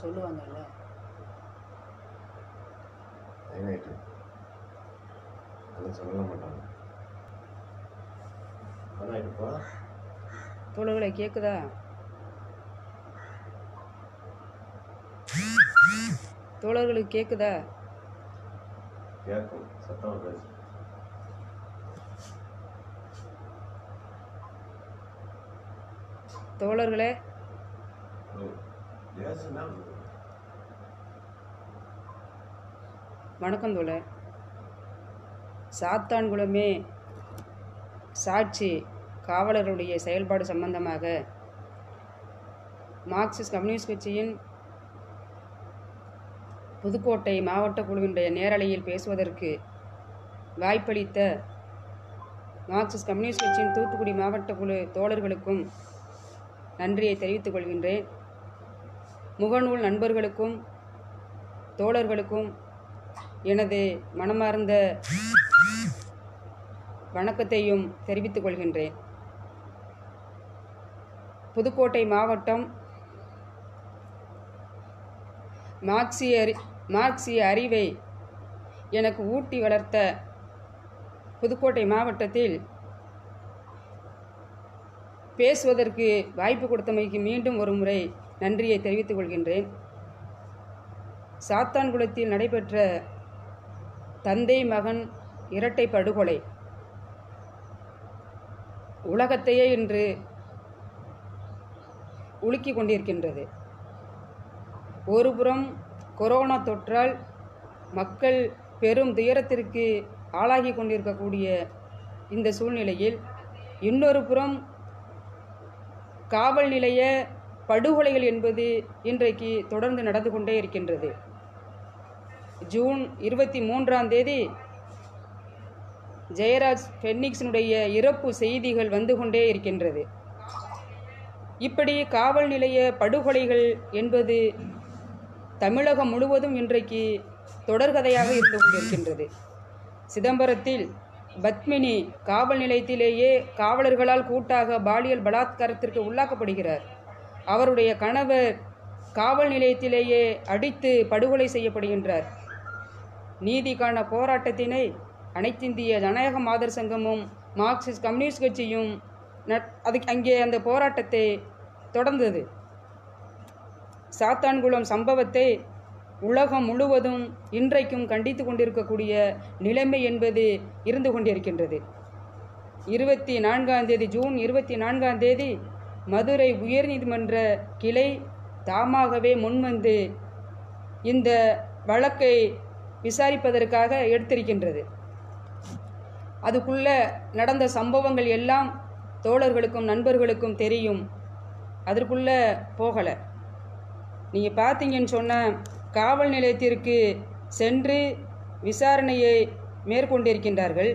சொல்லுவாங்கல்ல டைம் ஆயிட்டு அதெல்லாம் சொல்ல மாட்டாங்க அதான் ஆயிட்டுப்பா தோழர்களை கேட்குதா தோழர்களுக்கு கேட்குதா கேட்கும் சத்தமாக பேசு தோழர்களே பேசுனா வணக்கம் தோழர் சாத்தான்குளமே சாட்சி காவலர்களுடைய செயல்பாடு சம்பந்தமாக மார்க்சிஸ்ட் கம்யூனிஸ்ட் கட்சியின் புதுக்கோட்டை மாவட்ட குழுவினுடைய நேரலையில் பேசுவதற்கு வாய்ப்பளித்த மார்க்சிஸ்ட் கம்யூனிஸ்ட் கட்சியின் தூத்துக்குடி மாவட்ட குழு தோழர்களுக்கும் நன்றியை தெரிவித்துக் கொள்கின்றேன் முகநூல் நண்பர்களுக்கும் தோழர்களுக்கும் எனது மனமார்ந்த வணக்கத்தையும் தெரிவித்துக் கொள்கின்றேன் புதுக்கோட்டை மாவட்டம் மார்க்சிய அறி மார்க்சிய அறிவை எனக்கு ஊட்டி வளர்த்த புதுக்கோட்டை மாவட்டத்தில் பேசுவதற்கு வாய்ப்பு கொடுத்தமைக்கு மீண்டும் ஒரு முறை நன்றியை தெரிவித்துக் கொள்கின்றேன் சாத்தான்குளத்தில் நடைபெற்ற தந்தை மகன் இரட்டை படுகொலை உலகத்தையே இன்று உலுக்கி கொண்டிருக்கின்றது ஒருபுறம் கொரோனா தொற்றால் மக்கள் பெரும் துயரத்திற்கு ஆளாகி கொண்டிருக்கக்கூடிய இந்த சூழ்நிலையில் இன்னொரு புறம் காவல் நிலைய படுகொலைகள் என்பது இன்றைக்கு தொடர்ந்து நடந்து கொண்டே இருக்கின்றது ஜூன் இருபத்தி மூன்றாம் தேதி ஜெயராஜ் ஃபென்னிக்ஸினுடைய இறப்பு செய்திகள் வந்து கொண்டே இருக்கின்றது இப்படி காவல் நிலைய படுகொலைகள் என்பது தமிழகம் முழுவதும் இன்றைக்கு தொடர்கதையாக இருந்து கொண்டிருக்கின்றது சிதம்பரத்தில் பத்மினி காவல் நிலையத்திலேயே காவலர்களால் கூட்டாக பாலியல் பலாத்காரத்திற்கு உள்ளாக்கப்படுகிறார் அவருடைய கணவர் காவல் நிலையத்திலேயே அடித்து படுகொலை செய்யப்படுகின்றார் நீதிக்கான போராட்டத்தினை அனைத்திந்திய ஜனநாயக மாதர் சங்கமும் மார்க்சிஸ்ட் கம்யூனிஸ்ட் கட்சியும் நட்- அதுக்கு அங்கே அந்த போராட்டத்தை தொடர்ந்தது சாத்தான்குளம் சம்பவத்தை உலகம் முழுவதும் இன்றைக்கும் கண்டித்து கொண்டிருக்கக்கூடிய நிலைமை என்பது இருந்து கொண்டிருக்கின்றது இருபத்தி நான்காம் தேதி ஜூன் இருபத்தி நான்காம் தேதி மதுரை உயர்நீதிமன்ற கிளை தாமாகவே முன்வந்து இந்த வழக்கை விசாரிப்பதற்காக எடுத்திருக்கின்றது அதுக்குள்ள நடந்த சம்பவங்கள் எல்லாம் தோழர்களுக்கும் நண்பர்களுக்கும் தெரியும் அதற்குள்ள போகலை நீங்கள் பார்த்தீங்கன்னு சொன்னால் காவல் நிலையத்திற்கு சென்று விசாரணையை மேற்கொண்டிருக்கின்றார்கள்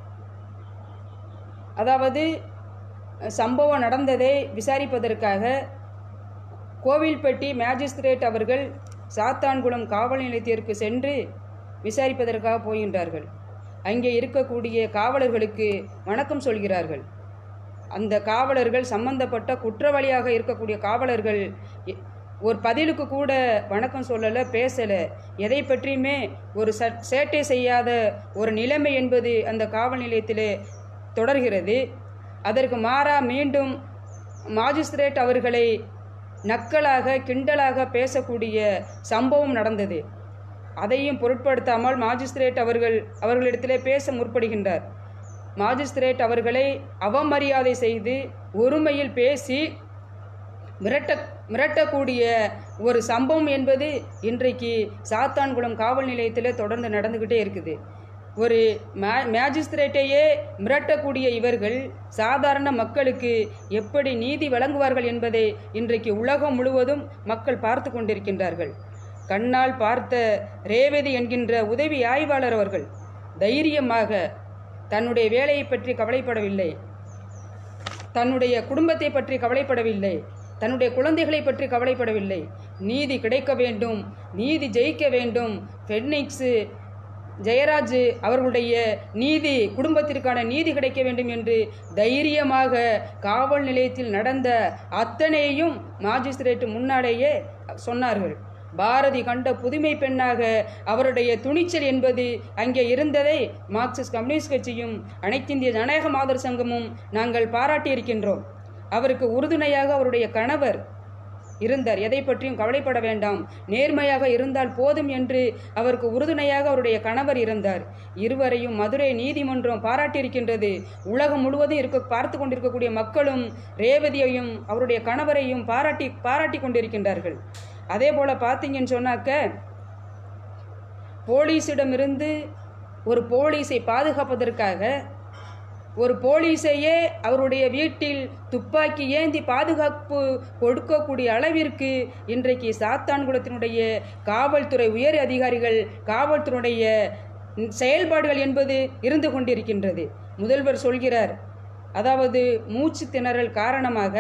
அதாவது சம்பவம் நடந்ததை விசாரிப்பதற்காக கோவில்பட்டி மேஜிஸ்திரேட் அவர்கள் சாத்தான்குளம் காவல் நிலையத்திற்கு சென்று விசாரிப்பதற்காக போகின்றார்கள் அங்கே இருக்கக்கூடிய காவலர்களுக்கு வணக்கம் சொல்கிறார்கள் அந்த காவலர்கள் சம்பந்தப்பட்ட குற்றவாளியாக இருக்கக்கூடிய காவலர்கள் எ- ஒரு பதிலுக்கு கூட வணக்கம் சொல்லலை பேசலை எதை பற்றியுமே ஒரு ச சேட்டை செய்யாத ஒரு நிலைமை என்பது அந்த காவல் நிலையத்திலே தொடர்கிறது அதற்கு மாறா மீண்டும் மாஜிஸ்திரேட் அவர்களை நக்கலாக கிண்டலாக பேசக்கூடிய சம்பவம் நடந்தது அதையும் பொருட்படுத்தாமல் மாஜிஸ்திரேட் அவர்கள் அவர்களிடத்திலே பேச முற்படுகின்றார் மாஜிஸ்திரேட் அவர்களை அவமரியாதை செய்து ஒருமையில் பேசி மிரட்ட மிரட்டக்கூடிய ஒரு சம்பவம் என்பது இன்றைக்கு சாத்தான்குளம் காவல் நிலையத்தில் தொடர்ந்து நடந்துக்கிட்டே இருக்குது ஒரு மே மேஜிஸ்திரேட்டையே மிரட்டக்கூடிய இவர்கள் சாதாரண மக்களுக்கு எப்படி நீதி வழங்குவார்கள் என்பதை இன்றைக்கு உலகம் முழுவதும் மக்கள் பார்த்து கொண்டிருக்கின்றார்கள் கண்ணால் பார்த்த ரேவதி என்கின்ற உதவி ஆய்வாளர் அவர்கள் தைரியமாக தன்னுடைய வேலையை பற்றி கவலைப்படவில்லை தன்னுடைய குடும்பத்தை பற்றி கவலைப்படவில்லை தன்னுடைய குழந்தைகளை பற்றி கவலைப்படவில்லை நீதி கிடைக்க வேண்டும் நீதி ஜெயிக்க வேண்டும் ஃபென்னிக்ஸு ஜெயராஜ் அவர்களுடைய நீதி குடும்பத்திற்கான நீதி கிடைக்க வேண்டும் என்று தைரியமாக காவல் நிலையத்தில் நடந்த அத்தனையும் மாஜிஸ்திரேட் முன்னாலேயே சொன்னார்கள் பாரதி கண்ட புதுமை பெண்ணாக அவருடைய துணிச்சல் என்பது அங்கே இருந்ததை மார்க்சிஸ்ட் கம்யூனிஸ்ட் கட்சியும் அனைத்திந்திய ஜனநாயக மாதர் சங்கமும் நாங்கள் பாராட்டியிருக்கின்றோம் அவருக்கு உறுதுணையாக அவருடைய கணவர் இருந்தார் எதை பற்றியும் கவலைப்பட வேண்டாம் நேர்மையாக இருந்தால் போதும் என்று அவருக்கு உறுதுணையாக அவருடைய கணவர் இருந்தார் இருவரையும் மதுரை நீதிமன்றம் பாராட்டியிருக்கின்றது உலகம் முழுவதும் இருக்க பார்த்து கொண்டிருக்கக்கூடிய மக்களும் ரேவதியையும் அவருடைய கணவரையும் பாராட்டி பாராட்டி கொண்டிருக்கின்றார்கள் அதே போல் பார்த்தீங்கன்னு சொன்னாக்க போலீஸிடமிருந்து ஒரு போலீஸை பாதுகாப்பதற்காக ஒரு போலீஸையே அவருடைய வீட்டில் துப்பாக்கி ஏந்தி பாதுகாப்பு கொடுக்கக்கூடிய அளவிற்கு இன்றைக்கு சாத்தான்குளத்தினுடைய காவல்துறை உயர் அதிகாரிகள் காவல்துறையுடைய செயல்பாடுகள் என்பது இருந்து கொண்டிருக்கின்றது முதல்வர் சொல்கிறார் அதாவது மூச்சு திணறல் காரணமாக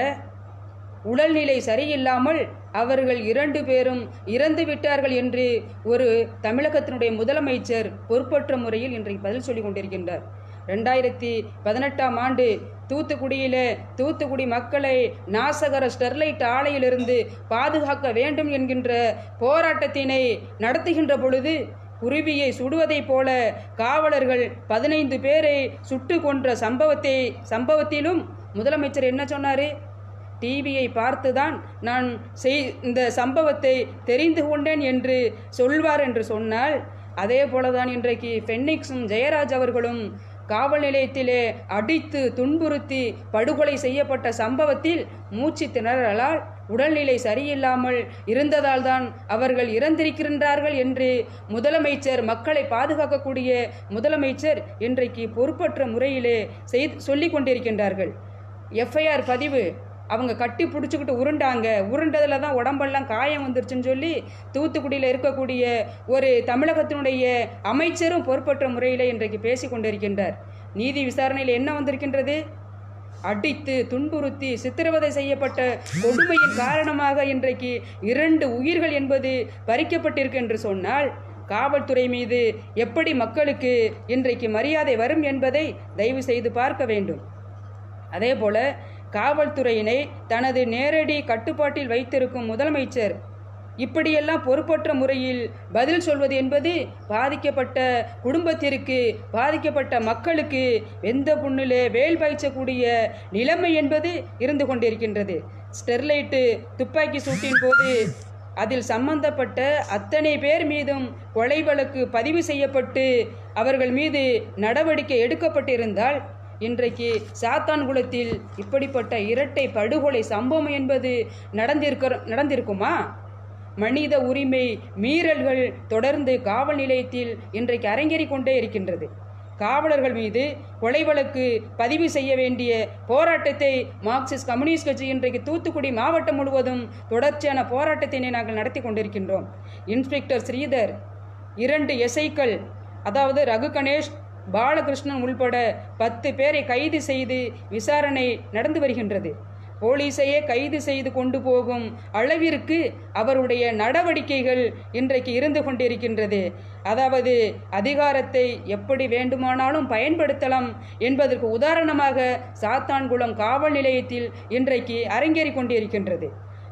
உடல்நிலை சரியில்லாமல் அவர்கள் இரண்டு பேரும் இறந்து விட்டார்கள் என்று ஒரு தமிழகத்தினுடைய முதலமைச்சர் பொறுப்பற்ற முறையில் இன்றைக்கு பதில் சொல்லிக் கொண்டிருக்கின்றார் ரெண்டாயிரத்தி பதினெட்டாம் ஆண்டு தூத்துக்குடியிலே தூத்துக்குடி மக்களை நாசகர ஸ்டெர்லைட் ஆலையிலிருந்து பாதுகாக்க வேண்டும் என்கின்ற போராட்டத்தினை நடத்துகின்ற பொழுது குருவியை சுடுவதைப் போல காவலர்கள் பதினைந்து பேரை சுட்டு கொன்ற சம்பவத்தை சம்பவத்திலும் முதலமைச்சர் என்ன சொன்னார் டிவியை பார்த்துதான் நான் செய் இந்த சம்பவத்தை தெரிந்து கொண்டேன் என்று சொல்வார் என்று சொன்னால் அதே போலதான் இன்றைக்கு ஃபென்னிக்ஸும் ஜெயராஜ் அவர்களும் காவல் நிலையத்திலே அடித்து துன்புறுத்தி படுகொலை செய்யப்பட்ட சம்பவத்தில் மூச்சு திணறலால் உடல்நிலை சரியில்லாமல் இருந்ததால் தான் அவர்கள் இறந்திருக்கின்றார்கள் என்று முதலமைச்சர் மக்களை பாதுகாக்கக்கூடிய முதலமைச்சர் இன்றைக்கு பொறுப்பற்ற முறையிலே செய் சொல்லிக் கொண்டிருக்கின்றார்கள் எஃப்ஐஆர் பதிவு அவங்க கட்டி பிடிச்சிக்கிட்டு உருண்டாங்க உருண்டதில் தான் உடம்பெல்லாம் காயம் வந்துருச்சுன்னு சொல்லி தூத்துக்குடியில் இருக்கக்கூடிய ஒரு தமிழகத்தினுடைய அமைச்சரும் பொறுப்பற்ற முறையில் இன்றைக்கு பேசி கொண்டிருக்கின்றார் நீதி விசாரணையில் என்ன வந்திருக்கின்றது அடித்து துன்புறுத்தி சித்திரவதை செய்யப்பட்ட கொடுமையின் காரணமாக இன்றைக்கு இரண்டு உயிர்கள் என்பது பறிக்கப்பட்டிருக்கு என்று சொன்னால் காவல்துறை மீது எப்படி மக்களுக்கு இன்றைக்கு மரியாதை வரும் என்பதை தயவு செய்து பார்க்க வேண்டும் அதே போல காவல்துறையினை தனது நேரடி கட்டுப்பாட்டில் வைத்திருக்கும் முதலமைச்சர் இப்படியெல்லாம் பொறுப்பற்ற முறையில் பதில் சொல்வது என்பது பாதிக்கப்பட்ட குடும்பத்திற்கு பாதிக்கப்பட்ட மக்களுக்கு வெந்த புண்ணிலே வேல் பாய்ச்சக்கூடிய நிலைமை என்பது இருந்து கொண்டிருக்கின்றது ஸ்டெர்லைட்டு துப்பாக்கி சூட்டின் போது அதில் சம்பந்தப்பட்ட அத்தனை பேர் மீதும் கொலை வழக்கு பதிவு செய்யப்பட்டு அவர்கள் மீது நடவடிக்கை எடுக்கப்பட்டிருந்தால் இன்றைக்கு சாத்தான்குளத்தில் இப்படிப்பட்ட இரட்டை படுகொலை சம்பவம் என்பது நடந்திருக்க நடந்திருக்குமா மனித உரிமை மீறல்கள் தொடர்ந்து காவல் நிலையத்தில் இன்றைக்கு அரங்கேறிக் கொண்டே இருக்கின்றது காவலர்கள் மீது கொலை வழக்கு பதிவு செய்ய வேண்டிய போராட்டத்தை மார்க்சிஸ்ட் கம்யூனிஸ்ட் கட்சி இன்றைக்கு தூத்துக்குடி மாவட்டம் முழுவதும் தொடர்ச்சியான போராட்டத்தினை நாங்கள் நடத்தி கொண்டிருக்கின்றோம் இன்ஸ்பெக்டர் ஸ்ரீதர் இரண்டு எஸ்ஐக்கள் அதாவது ரகு கணேஷ் பாலகிருஷ்ணன் உள்பட பத்து பேரை கைது செய்து விசாரணை நடந்து வருகின்றது போலீஸையே கைது செய்து கொண்டு போகும் அளவிற்கு அவருடைய நடவடிக்கைகள் இன்றைக்கு இருந்து கொண்டிருக்கின்றது அதாவது அதிகாரத்தை எப்படி வேண்டுமானாலும் பயன்படுத்தலாம் என்பதற்கு உதாரணமாக சாத்தான்குளம் காவல் நிலையத்தில் இன்றைக்கு அரங்கேறிக் கொண்டிருக்கின்றது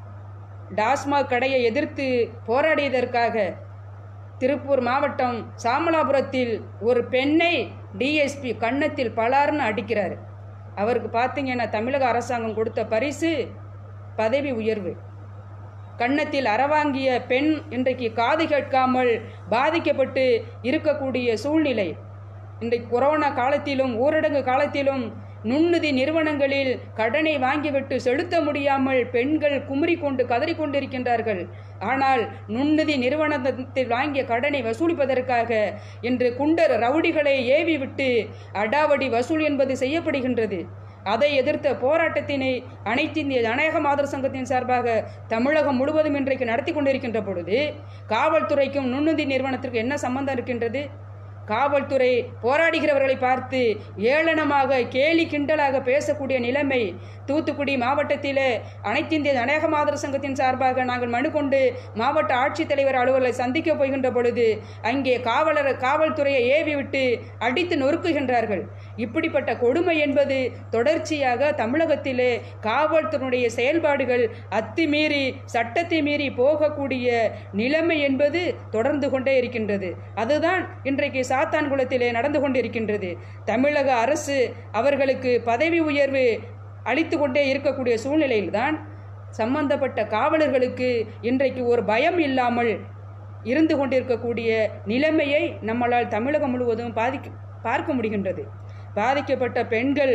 டாஸ்மாக் கடையை எதிர்த்து போராடியதற்காக திருப்பூர் மாவட்டம் சாமலாபுரத்தில் ஒரு பெண்ணை டிஎஸ்பி கன்னத்தில் பலார்னு அடிக்கிறார் அவருக்கு பார்த்தீங்கன்னா தமிழக அரசாங்கம் கொடுத்த பரிசு பதவி உயர்வு கன்னத்தில் அறவாங்கிய பெண் இன்றைக்கு காது கேட்காமல் பாதிக்கப்பட்டு இருக்கக்கூடிய சூழ்நிலை இன்றைக்கு கொரோனா காலத்திலும் ஊரடங்கு காலத்திலும் நுண்ணுதி நிறுவனங்களில் கடனை வாங்கிவிட்டு செலுத்த முடியாமல் பெண்கள் குமரி கொண்டு கதறி கொண்டிருக்கின்றார்கள் ஆனால் நுண்ணுதி நிறுவனத்தில் வாங்கிய கடனை வசூலிப்பதற்காக இன்று குண்டர் ரவுடிகளை ஏவி விட்டு அடாவடி வசூல் என்பது செய்யப்படுகின்றது அதை எதிர்த்த போராட்டத்தினை அனைத்து இந்திய ஜனநாயக மாதர் சங்கத்தின் சார்பாக தமிழகம் முழுவதும் இன்றைக்கு நடத்தி கொண்டிருக்கின்ற பொழுது காவல்துறைக்கும் நுண்ணுதி நிறுவனத்திற்கு என்ன சம்பந்தம் இருக்கின்றது காவல்துறை போராடுகிறவர்களை பார்த்து ஏளனமாக கேலி கிண்டலாக பேசக்கூடிய நிலைமை தூத்துக்குடி மாவட்டத்திலே அனைத்திந்திய அநேக மாதர் சங்கத்தின் சார்பாக நாங்கள் மனு கொண்டு மாவட்ட ஆட்சித்தலைவர் அலுவலரை சந்திக்க போகின்ற பொழுது அங்கே காவலர் காவல்துறையை ஏவி விட்டு அடித்து நொறுக்குகின்றார்கள் இப்படிப்பட்ட கொடுமை என்பது தொடர்ச்சியாக தமிழகத்திலே காவல்துறையுடைய செயல்பாடுகள் அத்துமீறி சட்டத்தை மீறி போகக்கூடிய நிலைமை என்பது தொடர்ந்து கொண்டே இருக்கின்றது அதுதான் இன்றைக்கு சாத்தான்குளத்திலே நடந்து கொண்டிருக்கின்றது தமிழக அரசு அவர்களுக்கு பதவி உயர்வு அளித்து கொண்டே இருக்கக்கூடிய சூழ்நிலையில்தான் சம்பந்தப்பட்ட காவலர்களுக்கு இன்றைக்கு ஒரு பயம் இல்லாமல் இருந்து கொண்டிருக்கக்கூடிய நிலைமையை நம்மளால் தமிழகம் முழுவதும் பாதிக்க பார்க்க முடிகின்றது பாதிக்கப்பட்ட பெண்கள்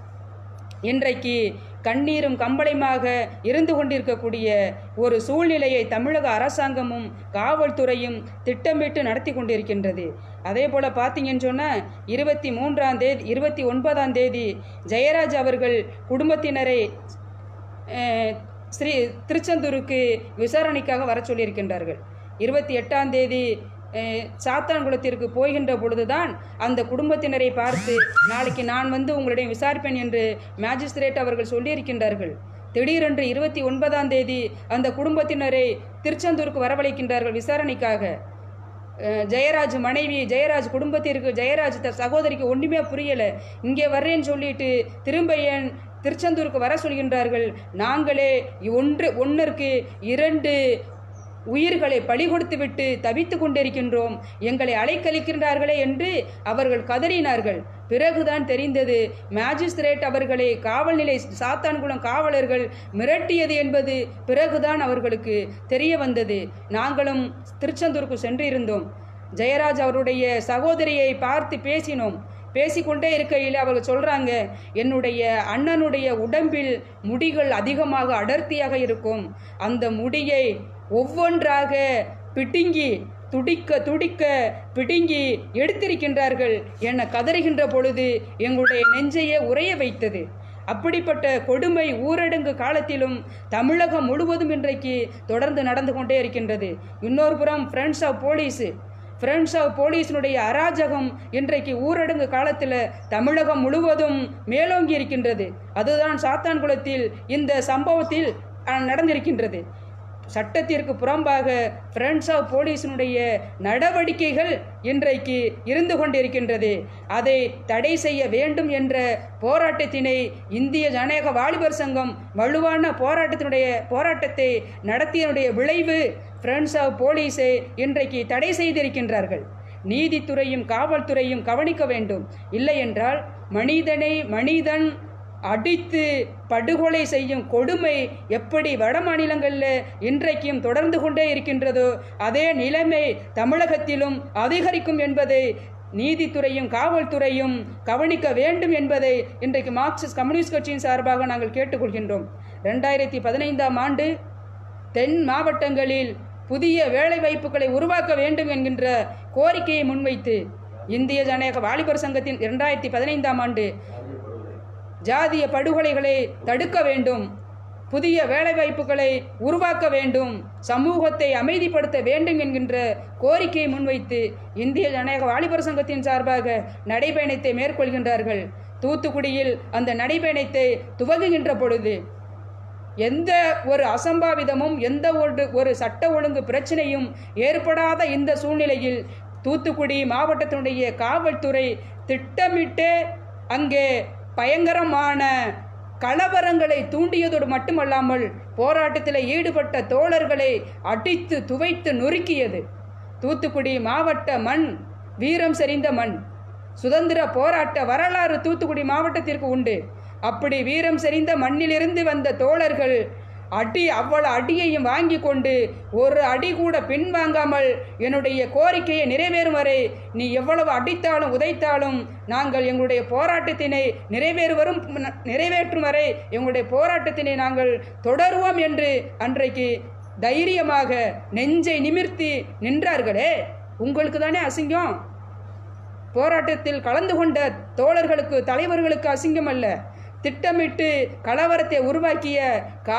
இன்றைக்கு கண்ணீரும் கம்பளையுமாக இருந்து கொண்டிருக்கக்கூடிய ஒரு சூழ்நிலையை தமிழக அரசாங்கமும் காவல்துறையும் திட்டமிட்டு நடத்தி கொண்டிருக்கின்றது அதே போல் பார்த்தீங்கன்னு சொன்னால் இருபத்தி மூன்றாம் தேதி இருபத்தி ஒன்பதாம் தேதி ஜெயராஜ் அவர்கள் குடும்பத்தினரை அஹ், ஸ்ரீ திருச்செந்தூருக்கு விசாரணைக்காக வர சொல்லியிருக்கின்றார்கள் இருபத்தி எட்டாம் தேதி அஹ், சாத்தான்குளத்திற்கு போகின்ற பொழுதுதான் அந்த குடும்பத்தினரை பார்த்து நாளைக்கு நான் வந்து உங்களுடைய விசாரிப்பேன் என்று மேஜிஸ்திரேட் அவர்கள் சொல்லியிருக்கின்றார்கள் திடீரென்று இருபத்தி ஒன்பதாம் தேதி அந்த குடும்பத்தினரை திருச்செந்தூருக்கு வரவழைக்கின்றார்கள் விசாரணைக்காக அஹ், ஜெயராஜ் மனைவி ஜெயராஜ் குடும்பத்திற்கு ஜெயராஜ் த- சகோதரிக்கு ஒன்றுமே புரியலை இங்கே வர்றேன்னு சொல்லிட்டு திரும்ப ஏன் திருச்செந்தூருக்கு வர சொல்கின்றார்கள் நாங்களே ஒன்று ஒன்றிற்கு இரண்டு உயிர்களை பலி கொடுத்துவிட்டு தவித்து கொண்டிருக்கின்றோம் எங்களை அலைக்கழிக்கின்றார்களே என்று அவர்கள் கதறினார்கள் பிறகுதான் தெரிந்தது மேஜிஸ்திரேட் அவர்களை காவல் நிலை சாத்தான்குளம் காவலர்கள் மிரட்டியது என்பது பிறகுதான் அவர்களுக்கு தெரிய வந்தது நாங்களும் திருச்செந்தூருக்கு சென்று இருந்தோம் ஜெயராஜ் அவருடைய சகோதரியை பார்த்து பேசினோம் பேசிக்கொண்டே இருக்கையில் அவர்கள் சொல்றாங்க என்னுடைய அண்ணனுடைய உடம்பில் முடிகள் அதிகமாக அடர்த்தியாக இருக்கும் அந்த முடியை ஒவ்வொன்றாக பிடுங்கி துடிக்க துடிக்க பிடுங்கி எடுத்திருக்கின்றார்கள் என கதறுகின்ற பொழுது எங்களுடைய நெஞ்சையே உறைய வைத்தது அப்படிப்பட்ட கொடுமை ஊரடங்கு காலத்திலும் தமிழகம் முழுவதும் இன்றைக்கு தொடர்ந்து நடந்து கொண்டே இருக்கின்றது இன்னொரு புறம் friends of police friends of போலீஸினுடைய அராஜகம் இன்றைக்கு ஊரடங்கு காலத்தில் தமிழகம் முழுவதும் மேலோங்கி இருக்கின்றது அதுதான் சாத்தான்குளத்தில் இந்த சம்பவத்தில் அஹ், நடந்திருக்கின்றது சட்டத்திற்கு புறம்பாக ஃப்ரெண்ட்ஸ் ஆஃப் போலீஸினுடைய நடவடிக்கைகள் இன்றைக்கு இருந்து கொண்டிருக்கின்றது அதை தடை செய்ய வேண்டும் என்ற போராட்டத்தினை இந்திய ஜனநாயக வாலிபர் சங்கம் வலுவான போராட்டத்தினுடைய போராட்டத்தை நடத்தியனுடைய விளைவு ஃப்ரெண்ட்ஸ் ஆஃப் போலீஸை இன்றைக்கு தடை செய்திருக்கின்றார்கள் நீதித்துறையும் காவல்துறையும் கவனிக்க வேண்டும் இல்லை என்றால் மனிதனை மனிதன் அடித்து படுகொலை செய்யும் கொடுமை எப்படி வட மாநிலங்களில் இன்றைக்கும் தொடர்ந்து கொண்டே இருக்கின்றதோ அதே நிலைமை தமிழகத்திலும் அதிகரிக்கும் என்பதை நீதித்துறையும் காவல்துறையும் கவனிக்க வேண்டும் என்பதை இன்றைக்கு மார்க்சிஸ்ட் கம்யூனிஸ்ட் கட்சியின் சார்பாக நாங்கள் கேட்டுக்கொள்கின்றோம் ரெண்டாயிரத்தி பதினைந்தாம் ஆண்டு தென் மாவட்டங்களில் புதிய வேலைவாய்ப்புகளை உருவாக்க வேண்டும் என்கின்ற கோரிக்கையை முன்வைத்து இந்திய ஜனநாயக வாலிபர் சங்கத்தின் இரண்டாயிரத்தி பதினைந்தாம் ஆண்டு ஜாதிய படுகொலைகளை தடுக்க வேண்டும் புதிய வேலைவாய்ப்புகளை உருவாக்க வேண்டும் சமூகத்தை அமைதிப்படுத்த வேண்டும் என்கின்ற கோரிக்கையை முன்வைத்து இந்திய ஜனநாயக வாலிபர் சங்கத்தின் சார்பாக நடைபயணத்தை மேற்கொள்கின்றார்கள் தூத்துக்குடியில் அந்த நடைபயணத்தை துவங்குகின்ற பொழுது எந்த ஒரு அசம்பாவிதமும் எந்த ஒரு ஒரு சட்ட ஒழுங்கு பிரச்சனையும் ஏற்படாத இந்த சூழ்நிலையில் தூத்துக்குடி மாவட்டத்தினுடைய காவல்துறை திட்டமிட்டு அங்கே பயங்கரமான கலவரங்களை தூண்டியதோடு மட்டுமல்லாமல் போராட்டத்தில் ஈடுபட்ட தோழர்களை அடித்து துவைத்து நொறுக்கியது தூத்துக்குடி மாவட்ட மண் வீரம் செறிந்த மண் சுதந்திர போராட்ட வரலாறு தூத்துக்குடி மாவட்டத்திற்கு உண்டு அப்படி வீரம் செறிந்த மண்ணிலிருந்து வந்த தோழர்கள் அடி அவ்வளவு அடியையும் வாங்கி கொண்டு ஒரு அடி கூட பின்வாங்காமல் என்னுடைய கோரிக்கையை நிறைவேறும் வரை நீ எவ்வளவு அடித்தாலும் உதைத்தாலும் நாங்கள் எங்களுடைய போராட்டத்தினை நிறைவேறுவரும் நிறைவேற்றும் வரை எங்களுடைய போராட்டத்தினை நாங்கள் தொடருவோம் என்று அன்றைக்கு தைரியமாக நெஞ்சை நிமிர்த்தி நின்றார்களே உங்களுக்கு தானே அசிங்கம் போராட்டத்தில் கலந்து கொண்ட தோழர்களுக்கு தலைவர்களுக்கு அசிங்கம் அல்ல திட்டமிட்டு கலவரத்தை உருவாக்கிய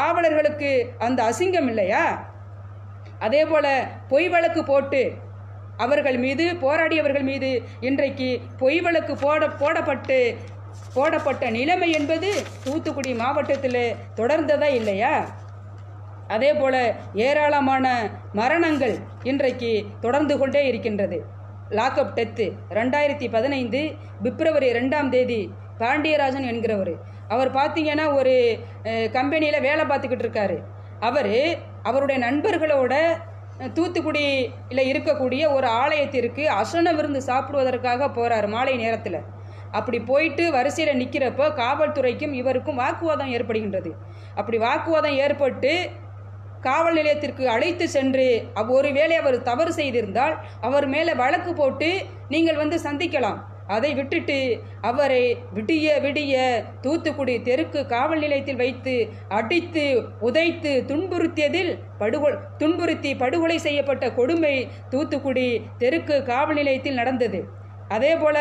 காவலர்களுக்கு அந்த அசிங்கம் இல்லையா அதே போல பொய் வழக்கு போட்டு அவர்கள் மீது போராடியவர்கள் மீது இன்றைக்கு பொய் வழக்கு போட போடப்பட்டு போடப்பட்ட நிலைமை என்பது தூத்துக்குடி மாவட்டத்தில் தொடர்ந்ததா இல்லையா அதே போல ஏராளமான மரணங்கள் இன்றைக்கு தொடர்ந்து கொண்டே இருக்கின்றது லாக்அப் டெத்து ரெண்டாயிரத்தி பதினைந்து பிப்ரவரி ரெண்டாம் தேதி பாண்டியராஜன் என்கிறவர் அவர் பார்த்தீங்கன்னா ஒரு கம்பெனியில் வேலை பார்த்துக்கிட்டு இருக்காரு அவர் அவருடைய நண்பர்களோட அஹ், தூத்துக்குடியில் இருக்கக்கூடிய ஒரு ஆலயத்திற்கு அசன விருந்து சாப்பிடுவதற்காக போகிறார் மாலை நேரத்தில் அப்படி போயிட்டு வரிசையில் நிற்கிறப்போ காவல்துறைக்கும் இவருக்கும் வாக்குவாதம் ஏற்படுகின்றது அப்படி வாக்குவாதம் ஏற்பட்டு காவல் நிலையத்திற்கு அழைத்து சென்று அவ் ஒருவேளை அவர் தவறு செய்திருந்தால் அவர் மேலே வழக்கு போட்டு நீங்கள் வந்து சந்திக்கலாம் அதை விட்டுட்டு அவரை விடிய விடிய தூத்துக்குடி தெருக்கு காவல் நிலையத்தில் வைத்து அடித்து உதைத்து துன்புறுத்தியதில் படுகொ துன்புறுத்தி படுகொலை செய்யப்பட்ட கொடுமை தூத்துக்குடி தெருக்கு காவல் நிலையத்தில் நடந்தது அதே போல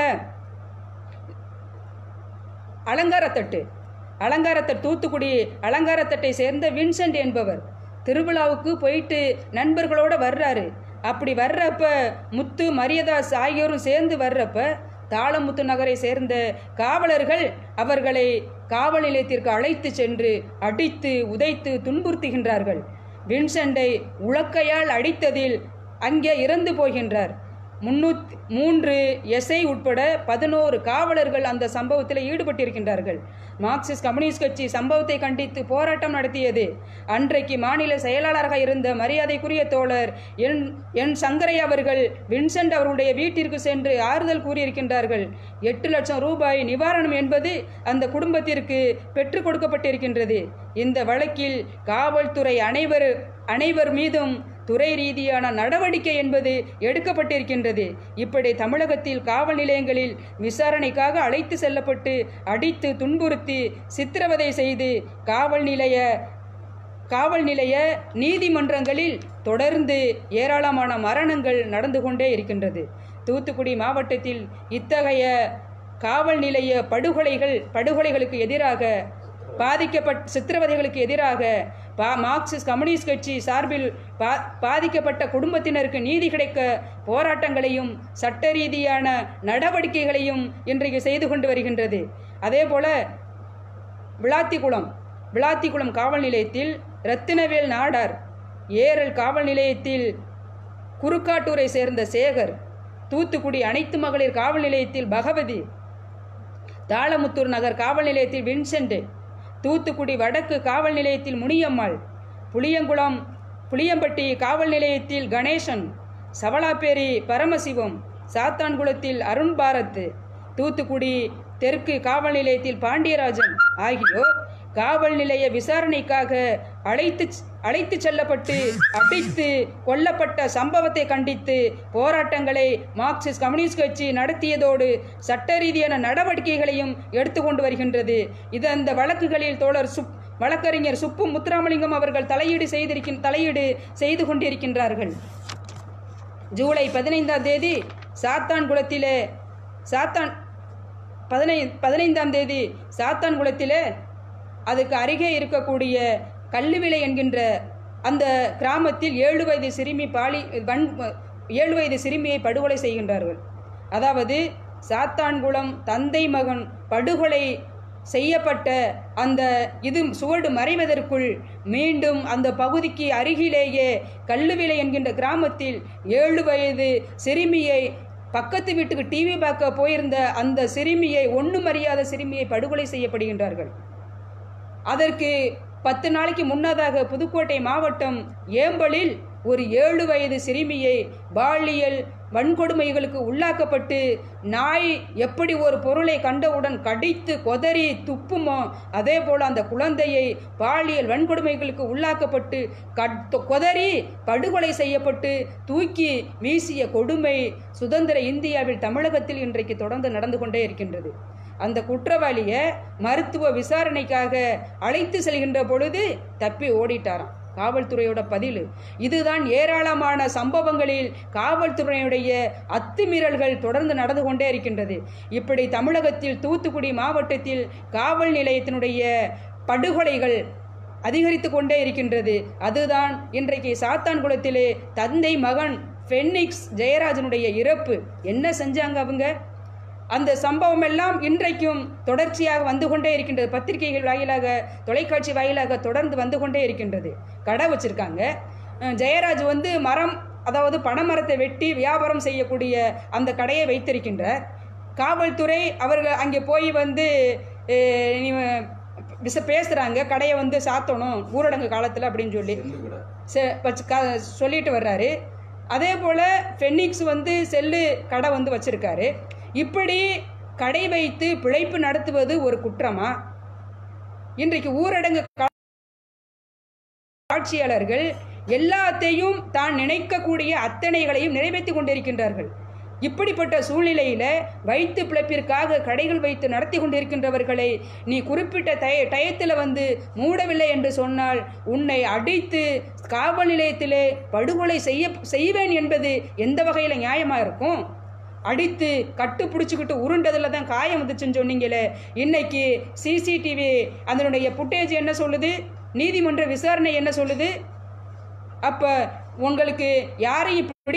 அலங்காரத்தட்டு அலங்காரத்தட்டு தூத்துக்குடி அலங்காரத்தட்டை சேர்ந்த வின்சென்ட் என்பவர் திருவிழாவுக்கு போயிட்டு நண்பர்களோட வர்றாரு அப்படி வர்றப்ப முத்து மரியதாஸ் ஆகியோரும் சேர்ந்து வர்றப்ப தாளமுத்து நகரை சேர்ந்த காவலர்கள் அவர்களை காவல் நிலையத்திற்கு அழைத்து சென்று அடித்து உதைத்து துன்புறுத்துகின்றார்கள் வின்சென்டை உலக்கையால் அடித்ததில் அங்கே இறந்து போகின்றார் முன்னூத் மூன்று எஸ்ஐ உட்பட பதினோரு காவலர்கள் அந்த சம்பவத்தில் ஈடுபட்டிருக்கின்றார்கள் மார்க்சிஸ்ட் கம்யூனிஸ்ட் கட்சி சம்பவத்தை கண்டித்து போராட்டம் நடத்தியது அன்றைக்கு மாநில செயலாளராக இருந்த மரியாதைக்குரிய தோழர் என் என் சங்கரை அவர்கள் வின்சென்ட் அவருடைய வீட்டிற்கு சென்று ஆறுதல் கூறியிருக்கின்றார்கள் எட்டு லட்சம் ரூபாய் நிவாரணம் என்பது அந்த குடும்பத்திற்கு பெற்றுக் கொடுக்கப்பட்டிருக்கின்றது இந்த வழக்கில் காவல்துறை அனைவர் அனைவர் மீதும் துறை ரீதியான நடவடிக்கை என்பது எடுக்கப்பட்டிருக்கின்றது இப்படி தமிழகத்தில் காவல் நிலையங்களில் விசாரணைக்காக அழைத்து செல்லப்பட்டு அடித்து துன்புறுத்தி சித்திரவதை செய்து காவல் நிலைய காவல் நிலைய நீதிமன்றங்களில் தொடர்ந்து ஏராளமான மரணங்கள் நடந்து கொண்டே இருக்கின்றது தூத்துக்குடி மாவட்டத்தில் இத்தகைய காவல் நிலைய படுகொலைகள் படுகொலைகளுக்கு எதிராக பாதிக்கப்பட்ட சித்திரவதைகளுக்கு எதிராக பா மார்க்சிஸ்ட் கம்யூனிஸ்ட் கட்சி சார்பில் பா பாதிக்கப்பட்ட குடும்பத்தினருக்கு நீதி கிடைக்க போராட்டங்களையும் சட்ட ரீதியான நடவடிக்கைகளையும் இன்றைக்கு செய்து கொண்டு வருகின்றது அதே போல விளாத்திக்குளம் விளாத்திக்குளம் காவல் நிலையத்தில் ரத்தினவேல் நாடார் ஏரல் காவல் நிலையத்தில் குறுக்காட்டூரை சேர்ந்த சேகர் தூத்துக்குடி அனைத்து மகளிர் காவல் நிலையத்தில் பகவதி தாளமுத்தூர் நகர் காவல் நிலையத்தில் வின்சென்ட் தூத்துக்குடி வடக்கு காவல் நிலையத்தில் முனியம்மாள் புளியங்குளம் புளியம்பட்டி காவல் நிலையத்தில் கணேசன் சவலாப்பேரி பரமசிவம் சாத்தான்குளத்தில் அருண் பாரத் தூத்துக்குடி தெற்கு காவல் நிலையத்தில் பாண்டியராஜன் ஆகியோர் காவல் நிலைய விசாரணைக்காக அழைத்து அழைத்து செல்லப்பட்டு அடித்து கொல்லப்பட்ட சம்பவத்தை கண்டித்து போராட்டங்களை மார்க்சிஸ்ட் கம்யூனிஸ்ட் கட்சி நடத்தியதோடு சட்ட ரீதியான நடவடிக்கைகளையும் எடுத்துக்கொண்டு வருகின்றது இது அந்த வழக்குகளில் தோழர் சுப் வழக்கறிஞர் சுப்பு முத்துராமலிங்கம் அவர்கள் தலையீடு செய்திருக்கின் தலையீடு செய்து கொண்டிருக்கின்றார்கள் ஜூலை பதினைந்தாம் தேதி சாத்தான்குளத்திலே சாத்தான் பதினை பதினைந்தாம் தேதி சாத்தான்குளத்திலே அதுக்கு அருகே இருக்கக்கூடிய கல்லுவிலை என்கின்ற அந்த கிராமத்தில் ஏழு வயது சிறுமி பாலி வன் ஏழு வயது சிறுமியை படுகொலை செய்கின்றார்கள் அதாவது சாத்தான்குளம் தந்தை மகன் படுகொலை செய்யப்பட்ட அந்த இது சுவடு மறைவதற்குள் மீண்டும் அந்த பகுதிக்கு அருகிலேயே கல்லுவிலை என்கின்ற கிராமத்தில் ஏழு வயது சிறுமியை பக்கத்து வீட்டுக்கு டிவி பார்க்க போயிருந்த அந்த சிறுமியை ஒன்றும் அறியாத சிறுமியை படுகொலை செய்யப்படுகின்றார்கள் அதற்கு பத்து நாளைக்கு முன்னதாக புதுக்கோட்டை மாவட்டம் ஏம்பலில் ஒரு ஏழு வயது சிறுமியை பாலியல் வன்கொடுமைகளுக்கு உள்ளாக்கப்பட்டு நாய் எப்படி ஒரு பொருளை கண்டவுடன் கடித்து கொதறி துப்புமோ அதே போல் அந்த குழந்தையை பாலியல் வன்கொடுமைகளுக்கு உள்ளாக்கப்பட்டு கட் கொதறி படுகொலை செய்யப்பட்டு தூக்கி வீசிய கொடுமை சுதந்திர இந்தியாவில் தமிழகத்தில் இன்றைக்கு தொடர்ந்து நடந்து கொண்டே இருக்கின்றது அந்த குற்றவாளியை மருத்துவ விசாரணைக்காக அழைத்து செல்கின்ற பொழுது தப்பி ஓடிட்டாராம் காவல்துறையோட பதில் இதுதான் ஏராளமான சம்பவங்களில் காவல்துறையுடைய அத்துமீறல்கள் தொடர்ந்து நடந்து கொண்டே இருக்கின்றது இப்படி தமிழகத்தில் தூத்துக்குடி மாவட்டத்தில் காவல் நிலையத்தினுடைய படுகொலைகள் அதிகரித்து கொண்டே இருக்கின்றது அதுதான் இன்றைக்கு சாத்தான்குளத்திலே தந்தை மகன் ஃபெனிக்ஸ் ஜெயராஜனுடைய இறப்பு என்ன செஞ்சாங்க அவங்க அந்த சம்பவம் எல்லாம் இன்றைக்கும் தொடர்ச்சியாக வந்து கொண்டே இருக்கின்றது பத்திரிகைகள் வாயிலாக தொலைக்காட்சி வாயிலாக தொடர்ந்து வந்து கொண்டே இருக்கின்றது கடை வச்சிருக்காங்க அஹ் ஜெயராஜ் வந்து மரம் அதாவது பனைமரத்தை வெட்டி வியாபாரம் செய்யக்கூடிய அந்த கடையை வைத்திருக்கின்றார் காவல்துறை அவர்கள் அங்கே போய் வந்து அஹ், நீ விச பேசுகிறாங்க கடையை வந்து சாத்தணும் ஊரடங்கு காலத்தில் அப்படின்னு சொல்லி செ- வச்சு க சொல்லிட்டு வர்றாரு அதே போல் ஃபெனிக்ஸ் வந்து செல்லு கடை வந்து வச்சிருக்காரு இப்படி கடை வைத்து பிழைப்பு நடத்துவது ஒரு குற்றமா இன்றைக்கு ஊரடங்கு கா- ஆட்சியாளர்கள் எல்லாத்தையும் தான் நினைக்கக்கூடிய அத்தனைகளையும் நிறைவேற்றி கொண்டிருக்கின்றார்கள் இப்படிப்பட்ட சூழ்நிலையில் வைத்து பிழைப்பிற்காக கடைகள் வைத்து நடத்தி கொண்டிருக்கின்றவர்களை நீ குறிப்பிட்ட டய டயத்தில் வந்து மூடவில்லை என்று சொன்னால் உன்னை அடித்து காவல் நிலையத்திலே படுகொலை செய்ய செய்வேன் என்பது எந்த வகையில் நியாயமாக இருக்கும் அடித்து கட்டு பிடிச்சிக்கிட்டு உருண்டதில் தான் காயம் வந்துச்சுன்னு சொன்னீங்களே இன்னைக்கு சிசிடிவி அதனுடைய புட்டேஜ் என்ன சொல்லுது நீதிமன்ற விசாரணை என்ன சொல்லுது அப்ப உங்களுக்கு யாரையும் பிடி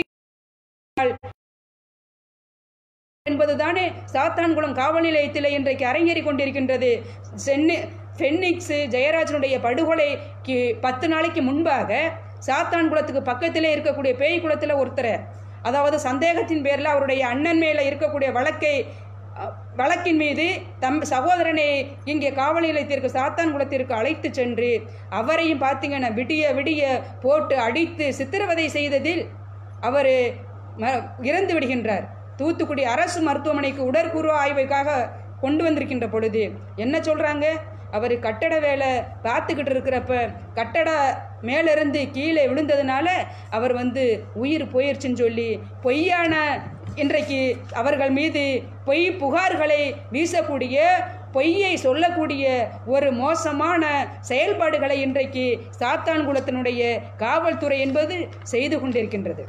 என்பதுதானே சாத்தான்குளம் காவல் நிலையத்தில் இன்றைக்கு அரங்கேறி கொண்டிருக்கின்றது சென்னி ஃபென்னிக்ஸ் ஜெயராஜனுடைய படுகொலைக்கு பத்து நாளைக்கு முன்பாக சாத்தான்குளத்துக்கு பக்கத்திலே இருக்கக்கூடிய பேய் குளத்தில் ஒருத்தரை அதாவது சந்தேகத்தின் பேரில் அவருடைய அண்ணன் மேலே இருக்கக்கூடிய வழக்கை அ, வழக்கின் மீது தம் சகோதரனை இங்கே காவல் நிலையத்திற்கு சாத்தான்குளத்திற்கு அழைத்து சென்று அவரையும் பார்த்தீங்கன்னா விடிய விடிய போட்டு அடித்து சித்திரவதை செய்ததில் அவர் ம இறந்து விடுகின்றார் தூத்துக்குடி அரசு மருத்துவமனைக்கு உடற்கூறு ஆய்வுக்காக கொண்டு வந்திருக்கின்ற பொழுது என்ன சொல்கிறாங்க அவர் கட்டட வேலை பார்த்துக்கிட்டு இருக்கிறப்ப கட்டட மேலிருந்து கீழே விழுந்ததுனால அவர் வந்து உயிர் போயிருச்சுன்னு சொல்லி பொய்யான இன்றைக்கு அவர்கள் மீது பொய் புகார்களை வீசக்கூடிய பொய்யை சொல்லக்கூடிய ஒரு மோசமான செயல்பாடுகளை இன்றைக்கு சாத்தான்குளத்தினுடைய காவல்துறை என்பது செய்து கொண்டிருக்கின்றது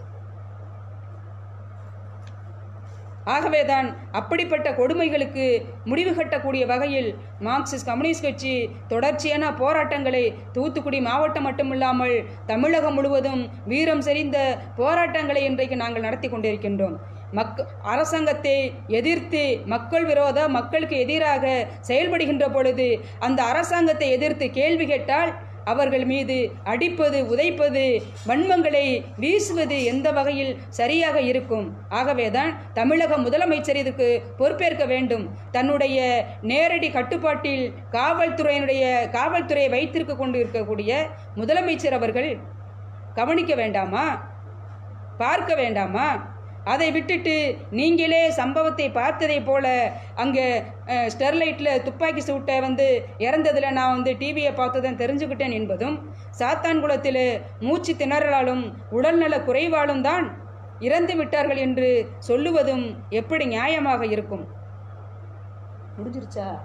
ஆகவேதான் அப்படிப்பட்ட கொடுமைகளுக்கு முடிவு கட்டக்கூடிய வகையில் மார்க்சிஸ்ட் கம்யூனிஸ்ட் கட்சி தொடர்ச்சியான போராட்டங்களை தூத்துக்குடி மாவட்டம் மட்டுமில்லாமல் தமிழகம் முழுவதும் வீரம் செறிந்த போராட்டங்களை இன்றைக்கு நாங்கள் நடத்தி கொண்டிருக்கின்றோம் மக் அரசாங்கத்தை எதிர்த்து மக்கள் விரோத மக்களுக்கு எதிராக செயல்படுகின்ற பொழுது அந்த அரசாங்கத்தை எதிர்த்து கேள்வி கேட்டால் அவர்கள் மீது அடிப்பது உதைப்பது வன்மங்களை வீசுவது எந்த வகையில் சரியாக இருக்கும் ஆகவேதான் தமிழக முதலமைச்சர் இதுக்கு பொறுப்பேற்க வேண்டும் தன்னுடைய நேரடி கட்டுப்பாட்டில் காவல்துறையினுடைய காவல்துறையை வைத்திருக்க கொண்டு இருக்கக்கூடிய முதலமைச்சர் அவர்கள் கவனிக்க வேண்டாமா பார்க்க வேண்டாமா அதை விட்டுட்டு நீங்களே சம்பவத்தை பார்த்ததை போல அங்கே அஹ், ஸ்டெர்லைட்டில் துப்பாக்கி சூட்டை வந்து இறந்ததில் நான் வந்து டிவியை பார்த்ததான் தெரிஞ்சுக்கிட்டேன் என்பதும் சாத்தான்குளத்தில் மூச்சு திணறலாலும் உடல்நல குறைவாலும் தான் இறந்து விட்டார்கள் என்று சொல்லுவதும் எப்படி நியாயமாக இருக்கும் முடிஞ்சிருச்சா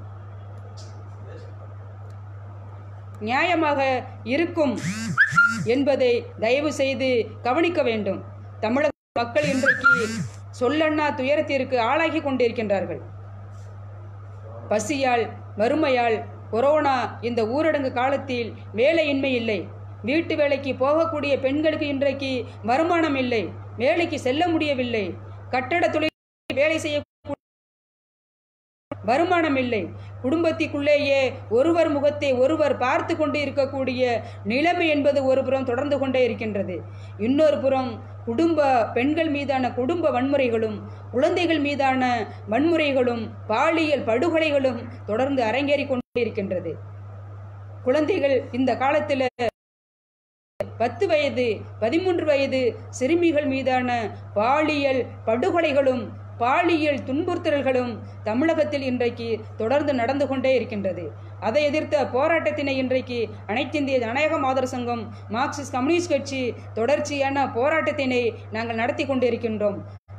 நியாயமாக இருக்கும் என்பதை தயவு செய்து கவனிக்க வேண்டும் தமிழக மக்கள் இன்றைக்கு சொல்லண்ணா துயரத்திற்கு ஆளாகி கொண்டிருக்கின்றார்கள் பசியால் வறுமையால் கொரோனா இந்த ஊரடங்கு காலத்தில் வேலையின்மை இல்லை வீட்டு வேலைக்கு போகக்கூடிய பெண்களுக்கு இன்றைக்கு வருமானம் இல்லை வேலைக்கு செல்ல முடியவில்லை கட்டட தொழில் வேலை செய்ய வருமானம் இல்லை குடும்பத்திற்குள்ளேயே ஒருவர் முகத்தை ஒருவர் பார்த்து கொண்டு இருக்கக்கூடிய நிலைமை என்பது ஒரு புறம் தொடர்ந்து கொண்டே இருக்கின்றது இன்னொரு புறம் குடும்ப பெண்கள் மீதான குடும்ப வன்முறைகளும் குழந்தைகள் மீதான வன்முறைகளும் பாலியல் படுகொலைகளும் தொடர்ந்து அரங்கேறி கொண்டே இருக்கின்றது குழந்தைகள் இந்த காலத்தில் பத்து வயது பதிமூன்று வயது சிறுமிகள் மீதான பாலியல் படுகொலைகளும் பாலியல் துன்புறுத்தல்களும் தமிழகத்தில் இன்றைக்கு தொடர்ந்து நடந்து கொண்டே இருக்கின்றது அதை எதிர்த்த போராட்டத்தினை இன்றைக்கு அனைத்திந்திய ஜனநாயக மாதர் சங்கம் மார்க்சிஸ்ட் கம்யூனிஸ்ட் கட்சி தொடர்ச்சியான போராட்டத்தினை நாங்கள் நடத்தி கொண்டிருக்கின்றோம்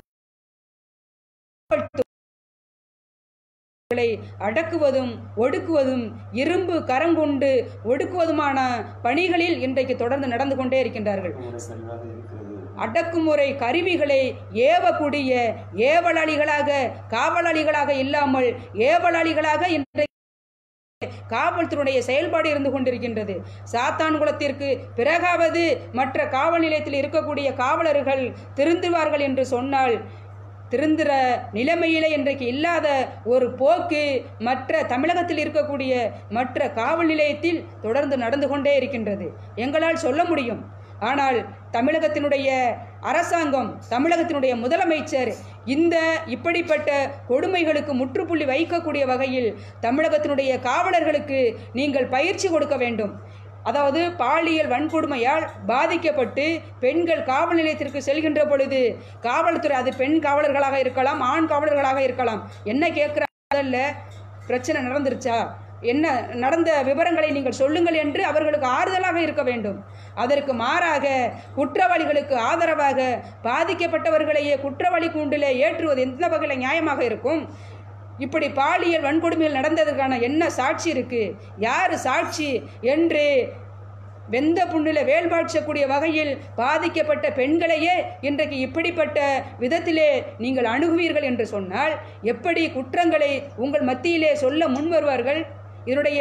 களை அடக்குவதும் ஒடுக்குவதும் இரும்பு கரங்கொண்டு ஒடுக்குவதுமான பணிகளில் இன்றைக்கு தொடர்ந்து நடந்து கொண்டே இருக்கின்றார்கள் அடக்குமுறை கருவிகளை ஏவக்கூடிய ஏவலாளிகளாக காவலாளிகளாக இல்லாமல் ஏவலாளிகளாக இன்றைக்கு காவல்துறையுடைய செயல்பாடு இருந்து கொண்டிருக்கின்றது சாத்தான் குலத்திற்கு பிறகாவது மற்ற காவல் நிலையத்தில் இருக்கக்கூடிய காவலர்கள் திருந்துவார்கள் என்று சொன்னால் திருந்துற நிலைமையிலே இன்றைக்கு இல்லாத ஒரு போக்கு மற்ற தமிழகத்தில் இருக்கக்கூடிய மற்ற காவல் நிலையத்தில் தொடர்ந்து நடந்து கொண்டே இருக்கின்றது எங்களால் சொல்ல முடியும் ஆனால் தமிழகத்தினுடைய அரசாங்கம் தமிழகத்தினுடைய முதலமைச்சர் இந்த இப்படிப்பட்ட கொடுமைகளுக்கு முற்றுப்புள்ளி வைக்கக்கூடிய வகையில் தமிழகத்தினுடைய காவலர்களுக்கு நீங்கள் பயிற்சி கொடுக்க வேண்டும் அதாவது பாலியல் வன்கொடுமையால் பாதிக்கப்பட்டு பெண்கள் காவல் நிலையத்திற்கு செல்கின்ற பொழுது காவல்துறை அது பெண் காவலர்களாக இருக்கலாம் ஆண் காவலர்களாக இருக்கலாம் என்ன கேட்குறாங்கல்ல பிரச்சனை நடந்துருச்சா என்ன நடந்த விவரங்களை நீங்கள் சொல்லுங்கள் என்று அவர்களுக்கு ஆறுதலாக இருக்க வேண்டும் அதற்கு மாறாக குற்றவாளிகளுக்கு ஆதரவாக பாதிக்கப்பட்டவர்களையே குற்றவாளி கூண்டிலே ஏற்றுவது எந்த வகையில் நியாயமாக இருக்கும் இப்படி பாலியல் வன்கொடுமைகள் நடந்ததுக்கான என்ன சாட்சி இருக்கு யார் சாட்சி என்று வெந்த புண்ணில வேல் பாய்ச்சக்கூடிய வகையில் பாதிக்கப்பட்ட பெண்களையே இன்றைக்கு இப்படிப்பட்ட விதத்திலே நீங்கள் அணுகுவீர்கள் என்று சொன்னால் எப்படி குற்றங்களை உங்கள் மத்தியிலே சொல்ல முன் வருவார்கள் இதனுடைய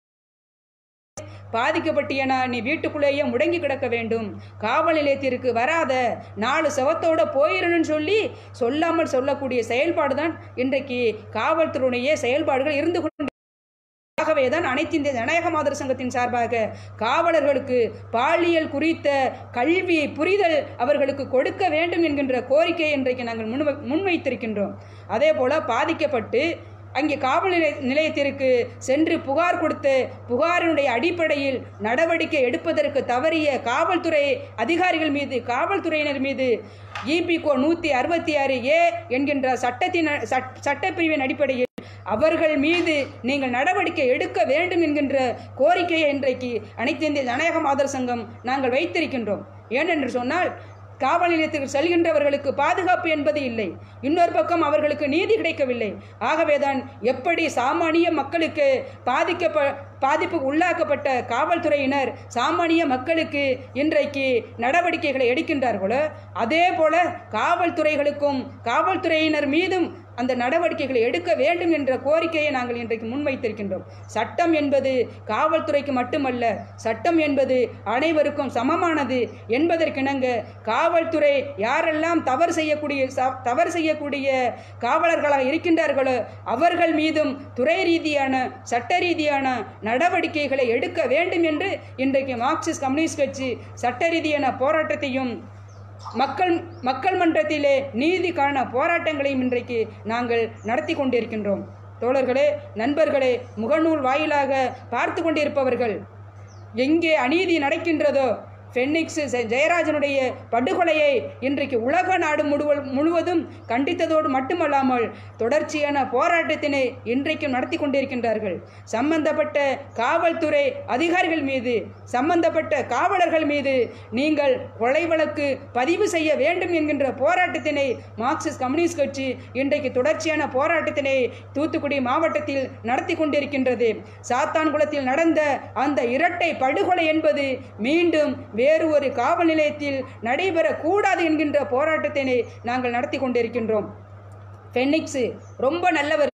பாதிக்கப்பட்டியனா நீ வீட்டுக்குள்ளேயே முடங்கி கிடக்க வேண்டும் காவல் நிலையத்திற்கு வராத நாலு சவத்தோட போயிடணும்னு சொல்லி சொல்லாமல் சொல்லக்கூடிய செயல்பாடு தான் இன்றைக்கு காவல்துறையுடைய செயல்பாடுகள் இருந்து கொண்டு ஆகவே தான் அனைத்து இந்திய ஜனநாயக மாதர் சங்கத்தின் சார்பாக காவலர்களுக்கு பாலியல் குறித்த கல்வி புரிதல் அவர்களுக்கு கொடுக்க வேண்டும் என்கின்ற கோரிக்கையை இன்றைக்கு நாங்கள் முன் முன்வைத்திருக்கின்றோம் அதே போல பாதிக்கப்பட்டு அங்கே காவல் நிலைய நிலையத்திற்கு சென்று புகார் கொடுத்து புகாரினுடைய அடிப்படையில் நடவடிக்கை எடுப்பதற்கு தவறிய காவல்துறை அதிகாரிகள் மீது காவல்துறையினர் மீது இபிகோ நூற்றி அறுபத்தி ஆறு ஏ என்கின்ற சட்டத்தின் சட்- சட்டப்பிரிவின் அடிப்படையில் அவர்கள் மீது நீங்கள் நடவடிக்கை எடுக்க வேண்டும் என்கின்ற கோரிக்கையை இன்றைக்கு அனைத்து இந்திய ஜனநாயக மாதர் சங்கம் நாங்கள் வைத்திருக்கின்றோம் ஏனென்று சொன்னால் காவல் நிலையத்திற்கு செல்கின்றவர்களுக்கு பாதுகாப்பு என்பது இல்லை இன்னொரு பக்கம் அவர்களுக்கு நீதி கிடைக்கவில்லை ஆகவேதான் எப்படி சாமானிய மக்களுக்கு பாதிக்கப்ப பாதிப்புக்கு உள்ளாக்கப்பட்ட காவல்துறையினர் சாமானிய மக்களுக்கு இன்றைக்கு நடவடிக்கைகளை எடுக்கின்றார்களோ அதே போல காவல்துறைகளுக்கும் காவல்துறையினர் மீதும் அந்த நடவடிக்கைகளை எடுக்க வேண்டும் என்ற கோரிக்கையை நாங்கள் இன்றைக்கு முன்வைத்திருக்கின்றோம் சட்டம் என்பது காவல்துறைக்கு மட்டுமல்ல சட்டம் என்பது அனைவருக்கும் சமமானது என்பதற்கிணங்க காவல்துறை யாரெல்லாம் தவறு செய்யக்கூடிய ச- தவறு செய்யக்கூடிய காவலர்களாக இருக்கின்றார்களோ அவர்கள் மீதும் துறை ரீதியான சட்ட ரீதியான நடவடிக்கைகளை எடுக்க வேண்டும் என்று இன்றைக்கு மார்க்சிஸ்ட் கம்யூனிஸ்ட் கட்சி சட்ட ரீதியான போராட்டத்தையும் மக்கள் மக்கள் மன்றத்திலே நீதிக்கான போராட்டங்களையும் இன்றைக்கு நாங்கள் நடத்தி கொண்டிருக்கின்றோம் தோழர்களே நண்பர்களே முகநூல் வாயிலாக பார்த்து கொண்டிருப்பவர்கள் எங்கே அநீதி நடக்கின்றதோ ஃபெனிக்ஸ் ஜெ- ஜெயராஜனுடைய படுகொலையை இன்றைக்கு உலக நாடு முழுவ முழுவதும் கண்டித்ததோடு மட்டுமல்லாமல் தொடர்ச்சியான போராட்டத்தினை இன்றைக்கும் நடத்தி கொண்டிருக்கின்றார்கள் சம்பந்தப்பட்ட காவல்துறை அதிகாரிகள் மீது சம்பந்தப்பட்ட காவலர்கள் மீது நீங்கள் கொலை வழக்கு பதிவு செய்ய வேண்டும் என்கின்ற போராட்டத்தினை மார்க்சிஸ்ட் கம்யூனிஸ்ட் கட்சி இன்றைக்கு தொடர்ச்சியான போராட்டத்தினை தூத்துக்குடி மாவட்டத்தில் நடத்தி கொண்டிருக்கின்றது சாத்தான்குளத்தில் நடந்த அந்த இரட்டை படுகொலை என்பது மீண்டும் வேறு ஒரு காவல் நிலையத்தில் நடைபெறக்கூடாது என்கின்ற போராட்டத்தினை நாங்கள் நடத்தி கொண்டிருக்கின்றோம் ஃபெனிக்ஸ் ரொம்ப நல்லவர்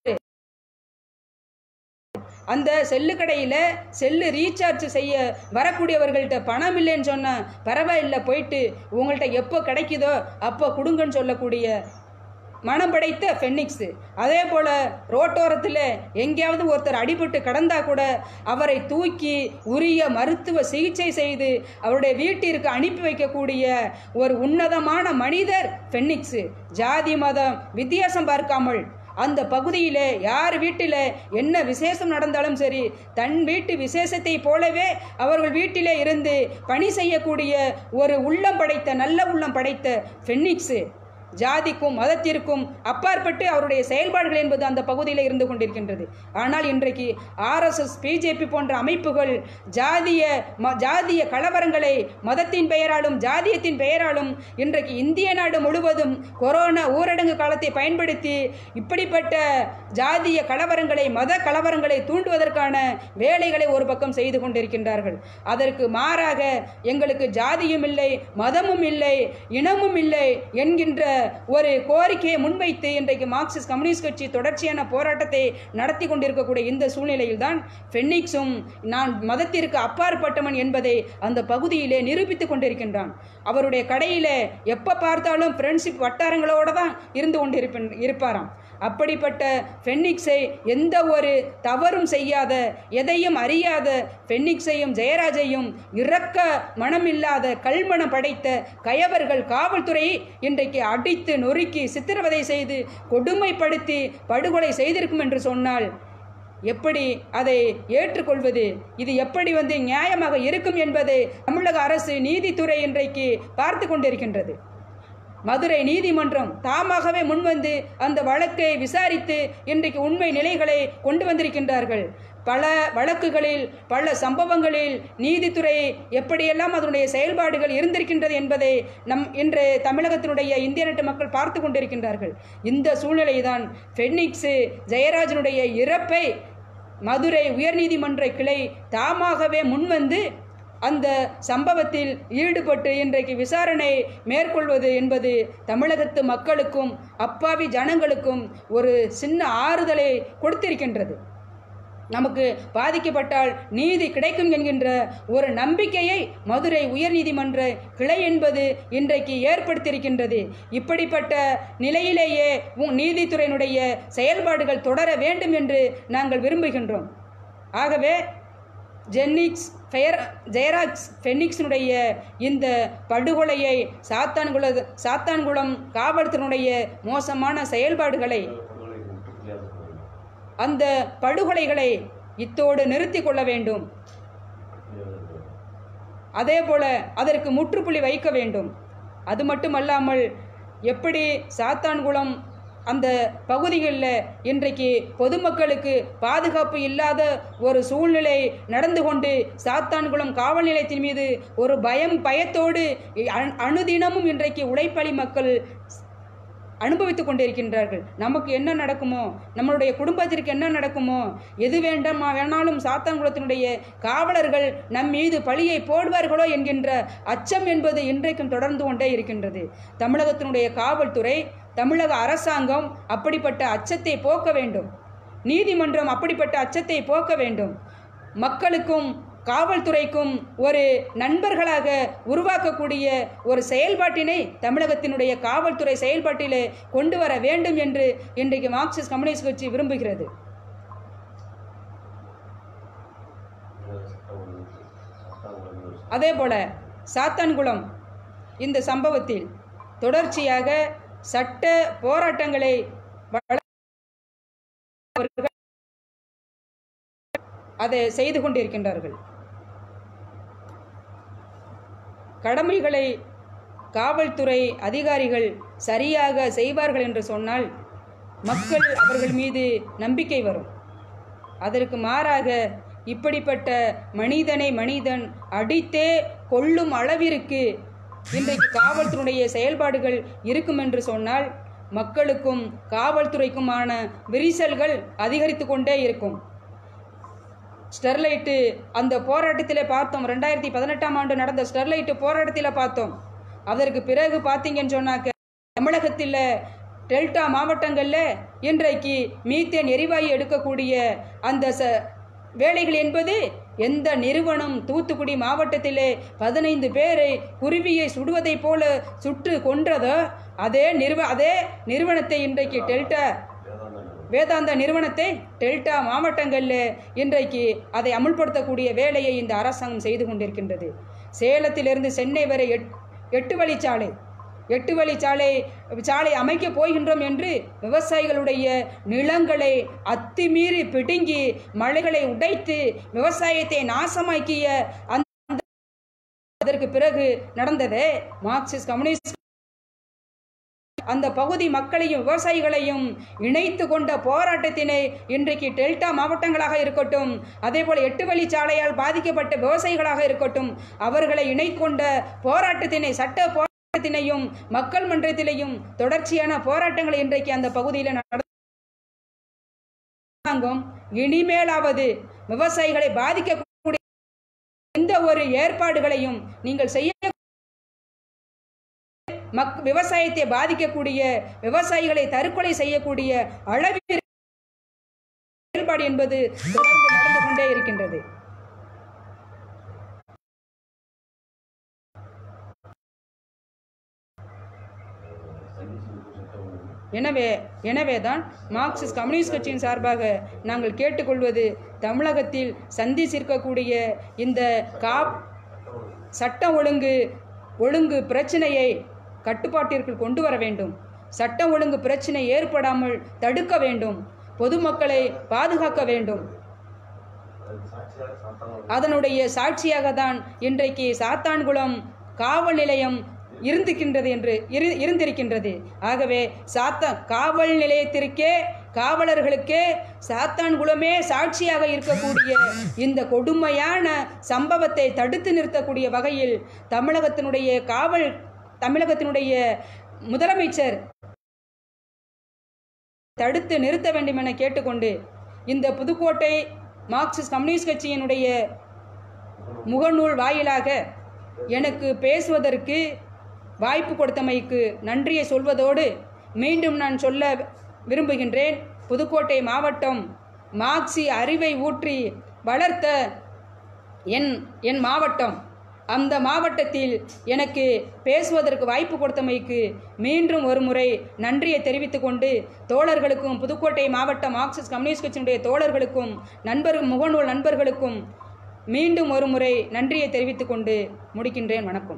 அந்த செல்லு கடையில் செல்லு ரீசார்ஜ் செய்ய வரக்கூடியவர்கள்ட்ட பணம் இல்லைன்னு சொன்னால் பரவாயில்லை போயிட்டு உங்கள்கிட்ட எப்போ கிடைக்குதோ அப்போ கொடுங்கன்னு சொல்லக்கூடிய மனம் படைத்த ஃபெனிக்ஸ் அதே போல் ரோட்டோரத்தில் எங்கேயாவது ஒருத்தர் அடிபட்டு கடந்தா கூட அவரை தூக்கி உரிய மருத்துவ சிகிச்சை செய்து அவருடைய வீட்டிற்கு அனுப்பி வைக்கக்கூடிய ஒரு உன்னதமான மனிதர் ஃபெனிக்ஸ் ஜாதி மதம் வித்தியாசம் பார்க்காமல் அந்த பகுதியிலே யார் வீட்டில் என்ன விசேஷம் நடந்தாலும் சரி தன் வீட்டு விசேஷத்தை போலவே அவர்கள் வீட்டிலே இருந்து பணி செய்யக்கூடிய ஒரு உள்ளம் படைத்த நல்ல உள்ளம் படைத்த ஃபெனிக்ஸ் ஜாதிக்கும் மதத்திற்கும் அப்பாற்பட்டு அவருடைய செயல்பாடுகள் என்பது அந்த பகுதியில் இருந்து கொண்டிருக்கின்றது ஆனால் இன்றைக்கு ஆர்எஸ்எஸ் பிஜேபி போன்ற அமைப்புகள் ஜாதிய ம ஜாதிய கலவரங்களை மதத்தின் பெயராலும் ஜாதியத்தின் பெயராலும் இன்றைக்கு இந்திய நாடு முழுவதும் கொரோனா ஊரடங்கு காலத்தை பயன்படுத்தி இப்படிப்பட்ட ஜாதிய கலவரங்களை மத கலவரங்களை தூண்டுவதற்கான வேலைகளை ஒரு பக்கம் செய்து கொண்டிருக்கின்றார்கள் அதற்கு மாறாக எங்களுக்கு ஜாதியும் இல்லை மதமும் இல்லை இனமும் இல்லை என்கின்ற ஒரு கோரிக்கையை முன்வைத்து இன்றைக்கு மார்க்சிஸ்ட் கம்யூனிஸ்ட் கட்சி தொடர்ச்சியான போராட்டத்தை நடத்தி கொண்டிருக்கக்கூடிய இந்த சூழ்நிலையில்தான் ஃபெனிக்ஸும் நான் மதத்திற்கு அப்பாற்பட்டவன் என்பதை அந்த பகுதியிலே நிரூபித்துக் கொண்டிருக்கின்றான் அவருடைய கடையில் எப்போ பார்த்தாலும் ஃப்ரெண்ட்ஷிப் வட்டாரங்களோடு தான் இருந்து கொண்டிருப்பன் இருப்பாராம் அப்படிப்பட்ட ஃபென்னிக்ஸை எந்த ஒரு தவறும் செய்யாத எதையும் அறியாத ஃபென்னிக்ஸையும் ஜெயராஜையும் இறக்க மனமில்லாத கல்மணம் படைத்த கயவர்கள் காவல்துறையை இன்றைக்கு அடித்து நொறுக்கி சித்திரவதை செய்து கொடுமைப்படுத்தி படுகொலை செய்திருக்கும் என்று சொன்னால் எப்படி அதை ஏற்றுக்கொள்வது இது எப்படி வந்து நியாயமாக இருக்கும் என்பதை தமிழக அரசு நீதித்துறை இன்றைக்கு பார்த்து கொண்டிருக்கின்றது மதுரை நீதிமன்றம் தாமாகவே முன்வந்து அந்த வழக்கை விசாரித்து இன்றைக்கு உண்மை நிலைகளை கொண்டு வந்திருக்கின்றார்கள் பல வழக்குகளில் பல சம்பவங்களில் நீதித்துறை எப்படியெல்லாம் அதனுடைய செயல்பாடுகள் இருந்திருக்கின்றது என்பதை நம் இன்று தமிழகத்தினுடைய இந்திய நாட்டு மக்கள் பார்த்து கொண்டிருக்கின்றார்கள் இந்த சூழ்நிலை தான் ஃபெனிக்ஸு ஜெயராஜனுடைய இறப்பை மதுரை உயர்நீதிமன்ற கிளை தாமாகவே முன்வந்து அந்த சம்பவத்தில் ஈடுபட்டு இன்றைக்கு விசாரணை மேற்கொள்வது என்பது தமிழகத்து மக்களுக்கும் அப்பாவி ஜனங்களுக்கும் ஒரு சின்ன ஆறுதலை கொடுத்திருக்கின்றது நமக்கு பாதிக்கப்பட்டால் நீதி கிடைக்கும் என்கின்ற ஒரு நம்பிக்கையை மதுரை உயர்நீதிமன்ற கிளை என்பது இன்றைக்கு ஏற்படுத்தியிருக்கின்றது இப்படிப்பட்ட நிலையிலேயே உ- நீதித்துறையினுடைய செயல்பாடுகள் தொடர வேண்டும் என்று நாங்கள் விரும்புகின்றோம் ஆகவே ஜென்னிக்ஸ் ஃபெயர் ஜெயராஜ் ஃபெனிக்ஸினுடைய இந்த படுகொலையை சாத்தான்குள சாத்தான்குளம் காவல்துறையினுடைய மோசமான செயல்பாடுகளை அந்த படுகொலைகளை இத்தோடு நிறுத்தி கொள்ள வேண்டும் அதே போல அதற்கு முற்றுப்புள்ளி வைக்க வேண்டும் அது மட்டுமல்லாமல் எப்படி சாத்தான்குளம் அந்த பகுதிகளில் இன்றைக்கு பொதுமக்களுக்கு பாதுகாப்பு இல்லாத ஒரு சூழ்நிலை நடந்து கொண்டு சாத்தான்குளம் காவல் நிலையத்தின் மீது ஒரு பயம் பயத்தோடு அணு- அனுதினமும் இன்றைக்கு உழைப்பாளி மக்கள் அனுபவித்துக் கொண்டிருக்கின்றார்கள் நமக்கு என்ன நடக்குமோ நம்மளுடைய குடும்பத்திற்கு என்ன நடக்குமோ எது வேண்டாமா வேணாலும் சாத்தான்குளத்தினுடைய காவலர்கள் நம் மீது பழியை போடுவார்களோ என்கின்ற அச்சம் என்பது இன்றைக்கும் தொடர்ந்து கொண்டே இருக்கின்றது தமிழகத்தினுடைய காவல்துறை தமிழக அரசாங்கம் அப்படிப்பட்ட அச்சத்தை போக்க வேண்டும் நீதிமன்றம் அப்படிப்பட்ட அச்சத்தை போக்க வேண்டும் மக்களுக்கும் காவல்துறைக்கும் ஒரு நண்பர்களாக உருவாக்கக்கூடிய ஒரு செயல்பாட்டினை தமிழகத்தினுடைய காவல்துறை செயல்பாட்டிலே கொண்டு வர வேண்டும் என்று இன்றைக்கு மார்க்சிஸ்ட் கம்யூனிஸ்ட் கட்சி விரும்புகிறது அதே போல சாத்தான்குளம் இந்த சம்பவத்தில் தொடர்ச்சியாக சட்ட போராட்டங்களை வள- அவர்கள் அதை செய்து கொண்டிருக்கின்றார்கள் கடமைகளை காவல்துறை அதிகாரிகள் சரியாக செய்வார்கள் என்று சொன்னால் மக்கள் அவர்கள் மீது நம்பிக்கை வரும் அதற்கு மாறாக இப்படிப்பட்ட மனிதனை மனிதன் அடித்தே கொல்லும் அளவிற்கு இன்றைக்கு காவல்துறையுடைய செயல்பாடுகள் இருக்கும் என்று சொன்னால் மக்களுக்கும் காவல்துறைக்குமான விரிசல்கள் அதிகரித்து கொண்டே இருக்கும் ஸ்டெர்லைட்டு அந்த போராட்டத்தில் பார்த்தோம் ரெண்டாயிரத்தி பதினெட்டாம் ஆண்டு நடந்த ஸ்டெர்லைட்டு போராட்டத்தில் பார்த்தோம் அதற்கு பிறகு பார்த்தீங்கன்னு சொன்னாக்க தமிழகத்தில் டெல்டா மாவட்டங்களில் இன்றைக்கு மீத்தேன் எரிவாயு எடுக்கக்கூடிய அந்த ச வேலைகள் என்பது எந்த நிறுவனம் தூத்துக்குடி மாவட்டத்திலே பதினைந்து பேரை குருவியை சுடுவதைப் போல சுட்டு கொன்றதோ அதே நிறுவ அதே நிறுவனத்தை இன்றைக்கு டெல்டா வேதாந்த நிறுவனத்தை டெல்டா மாவட்டங்களில் இன்றைக்கு அதை அமுல்படுத்தக்கூடிய வேலையை இந்த அரசாங்கம் செய்து கொண்டிருக்கின்றது சேலத்திலிருந்து சென்னை வரை எட் எட்டு வழிச்சாலை எட்டு வழிச்சாலை சாலை அமைக்கப் போகின்றோம் என்று விவசாயிகளுடைய நிலங்களை அத்துமீறி பிடுங்கி மலைகளை உடைத்து விவசாயத்தை நாசமாக்கிய அந்த அதற்கு பிறகு நடந்ததே மார்க்சிஸ்ட் கம்யூனிஸ்ட் அந்த பகுதி மக்களையும் விவசாயிகளையும் இணைத்து கொண்ட போராட்டத்தினை இன்றைக்கு டெல்டா மாவட்டங்களாக இருக்கட்டும் அதே போல எட்டு வழிச்சாலையால் பாதிக்கப்பட்ட விவசாயிகளாக இருக்கட்டும் அவர்களை இணைக்கொண்ட போராட்டத்தினை சட்ட போராட்டத்தினையும் மக்கள் மன்றத்திலையும் தொடர்ச்சியான போராட்டங்கள் இன்றைக்கு அந்த பகுதியில் நட அரசாங்கம் இனிமேலாவது விவசாயிகளை பாதிக்கக்கூடிய எந்த ஒரு ஏற்பாடுகளையும் நீங்கள் செய்ய மக் விவசாயத்தை பாதிக்கக்கூடிய விவசாயிகளை தற்கொலை செய்யக்கூடிய அளவில் செயல்பாடு என்பது தொடர்ந்து நடந்து கொண்டே இருக்கின்றது எனவே எனவேதான் மார்க்சிஸ்ட் கம்யூனிஸ்ட் கட்சியின் சார்பாக நாங்கள் கேட்டுக்கொள்வது தமிழகத்தில் சந்திச்சிருக்கக்கூடிய இந்த கா சட்ட ஒழுங்கு ஒழுங்கு பிரச்சனையை கட்டுப்பாட்டிற்குள் கொண்டு வர வேண்டும் சட்டம் ஒழுங்கு பிரச்சனை ஏற்படாமல் தடுக்க வேண்டும் பொதுமக்களை பாதுகாக்க வேண்டும் அதனுடைய சாட்சியாக தான் இன்றைக்கு சாத்தான்குளம் காவல் நிலையம் இருந்துகின்றது என்று இரு இருந்திருக்கின்றது ஆகவே சாத்தா காவல் நிலையத்திற்கே காவலர்களுக்கே சாத்தான்குளமே சாட்சியாக இருக்கக்கூடிய இந்த கொடுமையான சம்பவத்தை தடுத்து நிறுத்தக்கூடிய வகையில் தமிழகத்தினுடைய காவல் தமிழகத்தினுடைய முதலமைச்சர் தடுத்து நிறுத்த வேண்டும் என கேட்டுக்கொண்டு இந்த புதுக்கோட்டை மார்க்சிஸ்ட் கம்யூனிஸ்ட் கட்சியினுடைய முகநூல் வாயிலாக எனக்கு பேசுவதற்கு வாய்ப்பு கொடுத்தமைக்கு நன்றியை சொல்வதோடு மீண்டும் நான் சொல்ல விரும்புகின்றேன் புதுக்கோட்டை மாவட்டம் மார்க்சி அறிவை ஊற்றி வளர்த்த என் என் மாவட்டம் அந்த மாவட்டத்தில் எனக்கு பேசுவதற்கு வாய்ப்பு கொடுத்தமைக்கு மீண்டும் ஒரு முறை நன்றியை தெரிவித்துக் கொண்டு தோழர்களுக்கும் புதுக்கோட்டை மாவட்ட மார்க்சிஸ்ட் கம்யூனிஸ்ட் கட்சியினுடைய தோழர்களுக்கும் நண்பர் முகநூல் நண்பர்களுக்கும் மீண்டும் ஒரு முறை நன்றியை தெரிவித்துக் கொண்டு முடிக்கின்றேன் வணக்கம்